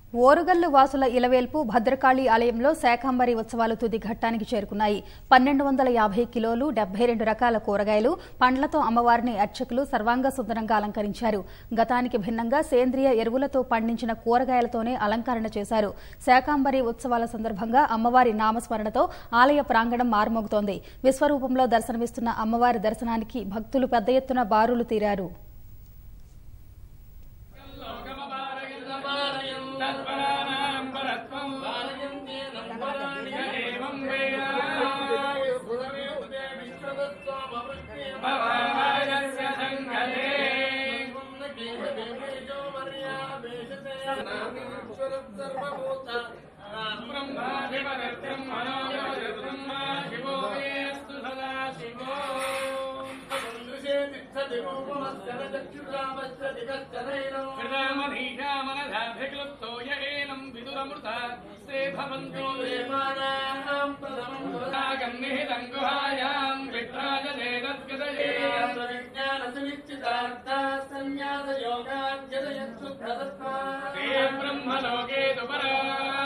ఓరుగల్లు వాసుల ఇలవేల్పు భద్రకాళి ఆలయంలో శాకంబరి ఉత్సవాలు తుది ఘట్టానికి చేరుకున్నాయి పన్నెండు వందల యాభై కిలోలు డెబ్బై రెండు రకాల కూరగాయలు పండ్లతో అమ్మవారిని అర్చకులు సర్వాంగ సుందరంగా అలంకరించారు గతానికి భిన్నంగా సేంద్రియ ఎరువులతో పండించిన కూరగాయలతోనే అలంకరణ చేశారు శాకాంబరి ఉత్సవాల సందర్భంగా అమ్మవారి నామస్మరణతో ఆలయ ప్రాంగణం మారుమోగుతోంది విశ్వరూపంలో దర్శనమిస్తున్న అమ్మవారి దర్శనానికి భక్తులు పెద్ద ఎత్తున బారులు తీరారు ృతామనీషామనధాభిక్లుప్తో ఏనం విదురమృత శ్రీ భవంతో గన్నిహితం గుహాయాం విట్రాజేదద్గదయే శ్రీ బ్రహ్మలోకే దుపరా